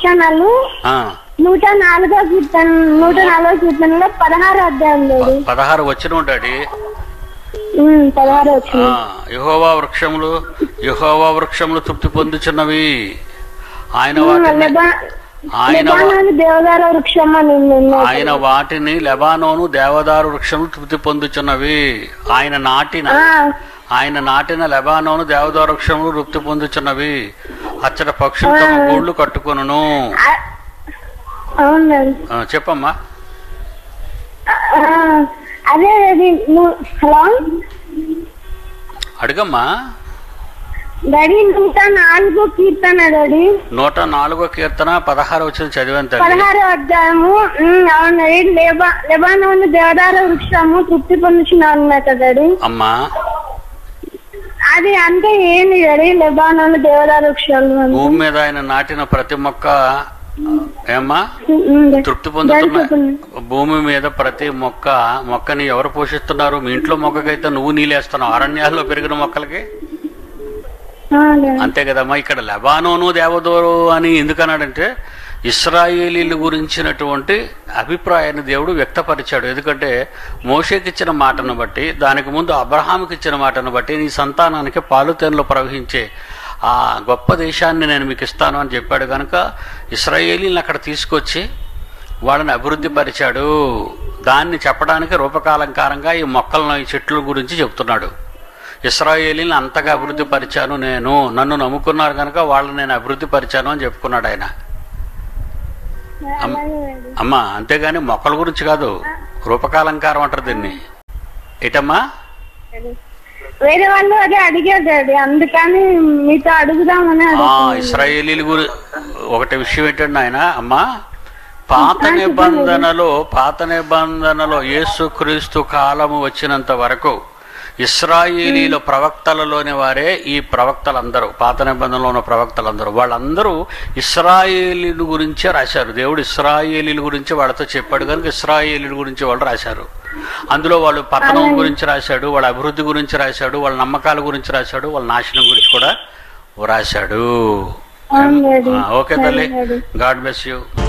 వచనాలు ఆ, నూట నాలుగో కీర్తన నూట నాలుగో కీర్తనలో పదహారు అధ్యాయం డాడీ పదహారు వచ్చిన డాడీ ఉమ్, పదహారు ఆ, వచ్చిన యెహోవా వృక్షములు యెహోవా వృక్షములు తృప్తి పొందుచున్నవి ఆయన వాటిని ఆయన వా- లెబానోను దేవదార వృక్షం అని ఉంది. ఆయన వాటిని లెబానోను దేవదారు వృక్షములు తృప్తి పొందుచున్నవి ఆయన నాటిన ఆ, ఆయన నాటిన లెబానోను దేవదారు వృక్షములు తృప్తి పొందుచున్నవి అచ్చట పక్షులు తమ గూళ్ళు కట్టుకొనును ఆ, అవును డాడీ ఆ, చెప్పమ్మా ఆ, అదే డాడీ ను- హలో అడుగమ్మా డాడీ నూట నాలుగో కీర్తన డాడీ నూట నాలుగో కీర్తన పదహారు వచ్చిన చదివాను తల్లి పదహారో అధ్యాయము ఉమ్, అవును డాడీ లెబా లెబానోను దేవదార వృక్షము తృప్తి పొందుచున్నా అన్నట్టు డాడీ అమ్మా అది అంటే ఏంది డాడీ లెబానోను దేవదార వృక్షాలు అని. భూమి మీద ఆయన నాటిన ప్రతి మొక్క ఏమ్మా ఉమ్, డాడీ. తృప్తి డాడీ పొందుతున్న చెప్పండి. భూమి మీద ప్రతి మొక్క మొక్కని ఎవరు పోషిస్తున్నారు మీ ఇంట్లో మొక్కకైతే నువ్వు నీళ్ళేస్తున్నావు అరణ్యాల్లో పెరిగిన మొక్కలకి ఆ, డాడీ. అంతే కదమ్మా ఇక్కడ లెబానోను దేవదోరు అని ఎందుకన్నాడంటే ఇస్రాయేలీల గురించినటువంటి అభిప్రాయాన్ని దేవుడు వ్యక్తపరిచాడు ఎందుకంటే మోషేకి ఇచ్చిన మాటను బట్టి దానికి ముందు అబ్రహాంకి ఇచ్చిన మాటను బట్టి నీ సంతానానికి పాలుతేనలో ప్రవహించే ఆ గొప్ప దేశాన్ని నేను మీకు ఇస్తాను అని చెప్పాడు కనుక ఇస్రాయేలీలను అక్కడ తీసుకొచ్చి వాళ్ళని అభివృద్ధి పరిచాడు దాన్ని చెప్పడానికి రూపకాలంకారంగా ఈ మొక్కలను ఈ చెట్ల గురించి చెప్తున్నాడు ఇస్రాయేలీని అంతగా అభివృద్ధి పరిచాను నేను నన్ను నమ్ముకున్నారు కనుక వాళ్ళని నేను అభివృద్ధి పరిచాను అని చెప్పుకున్నాడు ఆయన అమ్మ- అలాగే డాడీ. అమ్మా అంతేగాని మొక్కల గురించి కాదు రూపకాలంకారం అంటారు దీన్ని ఏటమ్మా వేరే వాళ్ళు అదే అడిగారు డాడీ అందుకని మీతో అడుగుదామని ఆ అడుగుతున్నాను. ఇస్రాయేలీల గురి ఒకటి విషయం ఏంటంటే ఆయన అమ్మా పాత నిబంధనలో పాత నిబంధనలో యేసుక్రీస్తు కాలము వచ్చినంత వరకు ఇస్రాయేలీల ప్రవక్తలలోని వారే ఈ ప్రవక్తలందరూ పాత నిబంధనలో ఉన్న ప్రవక్తలందరూ వాళ్ళందరూ ఇస్రాయేలీల గురించే రాశారు దేవుడు ఇస్రాయేలీల గురించి వాళ్ళతో చెప్పాడు కనుక ఇస్రాయేలీల గురించి వాళ్ళు రాశారు అందులో వాళ్ళు పతనం గురించి రాశాడు వాళ్ళ అభివృద్ధి గురించి రాశాడు వాళ్ళ నమ్మకాల గురించి రాశాడు వాళ్ళ నాశనం గురించి కూడా రాశాడు అవును డాడీ ఓకే తల్లి డాడీ. God bless you